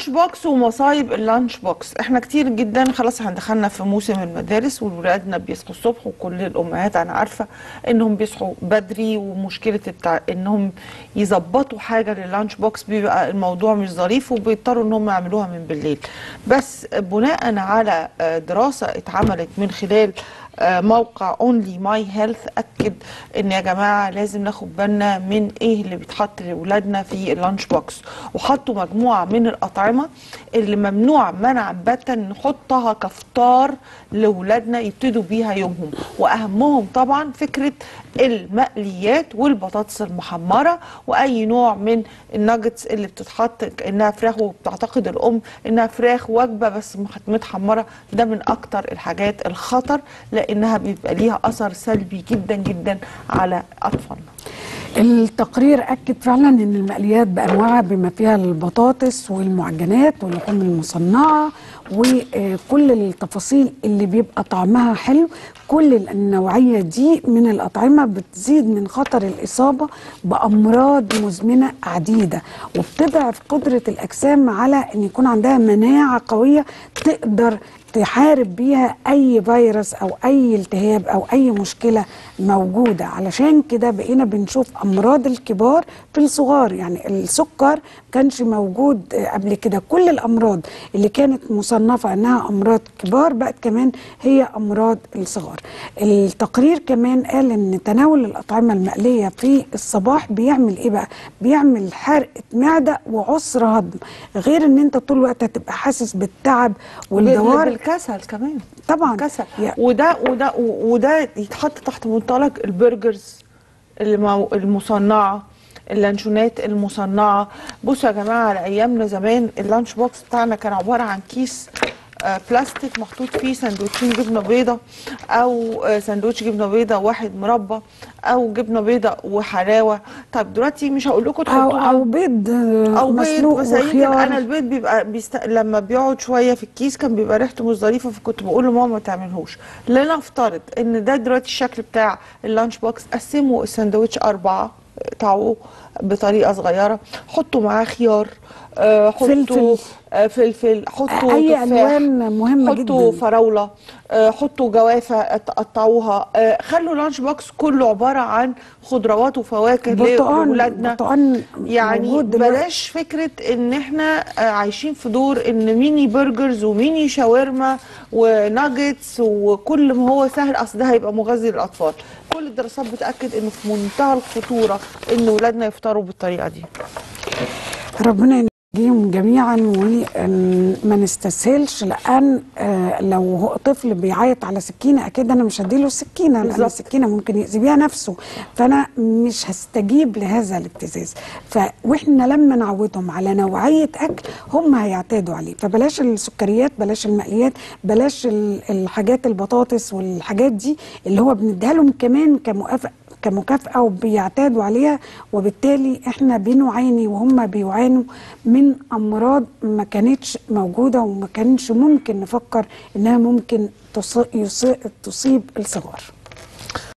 اللانش بوكس ومصايب اللانش بوكس احنا كتير جدا خلاص احنا دخلنا في موسم المدارس وولادنا بيصحوا الصبح وكل الامهات انا عارفه انهم بيصحوا بدري ومشكله التع... انهم يظبطوا حاجه لللانش بوكس بيبقى الموضوع مش ظريف وبيضطروا انهم يعملوها من بالليل بس بناء على آه، دراسه اتعملت من خلال آه، موقع اونلي ماي هيلث اكد ان يا جماعه لازم ناخد بالنا من ايه اللي بيتحط لاولادنا في اللانش بوكس وحطوا مجموعه من الاطعمه اللي ممنوع منعا باتا نحطها كفطار لاولادنا يبتدوا بيها يومهم واهمهم طبعا فكره المقليات والبطاطس المحمره واي نوع من الناجتس اللي بتتحط كانها فراخ وبتعتقد الام انها فراخ وجبه بس مح- متحمره ده من اكتر الحاجات الخطر لانها بيبقى ليها اثر سلبي جدا جدا على اطفالنا التقرير أكد فعلا أن المقليات بأنواعها بما فيها البطاطس والمعجنات واللحوم المصنعة وكل التفاصيل اللي بيبقى طعمها حلو كل النوعية دي من الأطعمة بتزيد من خطر الإصابة بأمراض مزمنة عديدة وبتضعف قدرة الأجسام على أن يكون عندها مناعة قوية تقدر تحارب بيها اي فيروس او اي التهاب او اي مشكله موجوده علشان كده بقينا بنشوف امراض الكبار في الصغار يعني السكر كانش موجود قبل كده كل الامراض اللي كانت مصنفه انها امراض كبار بقت كمان هي امراض الصغار التقرير كمان قال ان تناول الاطعمه المقليه في الصباح بيعمل ايه بقى بيعمل حرقه معده وعسر هضم غير ان انت طول الوقت هتبقى حاسس بالتعب والدوار بالكسل كمان طبعا كسل يا- وده وده وده يتحط تحت منطلق البرجرز المو- المصنعه اللانشونات المصنعه بصوا يا جماعه على ايامنا زمان اللانش بوكس بتاعنا كان عباره عن كيس آه، بلاستيك محطوط فيه سندوتشين جبنه بيضه او آه، سندوتش جبنه بيضه واحد مربى او جبنه بيضه وحلاوه طب دلوقتي مش هقول لكم او تحطوها او بيض او بيض مسلوق بس يمكن وخيار انا البيض بيبقى بيست... لما بيقعد شويه في الكيس كان بيبقى ريحته مش ظريفه فكنت بقول لماما ما تعملهوش لنفترض ان ده دلوقتي الشكل بتاع اللانش بوكس قسموا الساندوتش اربعه قطعوه بطريقه صغيره حطوا معاه خيار آه، حطوا فلفل. آه، فلفل حطوا اي تفاح الوان مهمه حطوا جدا فراوله آه، حطوا جوافه قطعوها آه، خلوا اللانش بوكس كله عباره عن خضروات وفواكه برتقان لاولادنا برتقان يعني موجود دلوقتي. بلاش فكرة ان احنا آه، عايشين في دور ان ميني برجرز وميني شاورما وناجتس وكل ما هو سهل اصل ده هيبقى مغذي للاطفال كل الدراسات بتاكد انه في منتهى الخطوره ان ولادنا يفطروا بالطريقه دي ربنا ينجيهم جميعا وما نستسهلش لان آه، لو هو طفل بيعيط على سكينه اكيد انا مش هديله السكينه لان بالظبط. السكينه ممكن يأذي بيها نفسه فانا مش هستجيب لهذا الابتزاز ف واحنا لما نعودهم على نوعيه اكل هم هيعتادوا عليه فبلاش السكريات بلاش المقليات بلاش ال- الحاجات البطاطس والحاجات دي اللي هو بنديها لهم كمان كمكافاه كمكافأة وبيعتادوا عليها وبالتالي احنا بنعاني وهم بيعانوا من أمراض ما كانتش موجودة وما كانش ممكن نفكر إنها ممكن تص- يص- تصيب الصغار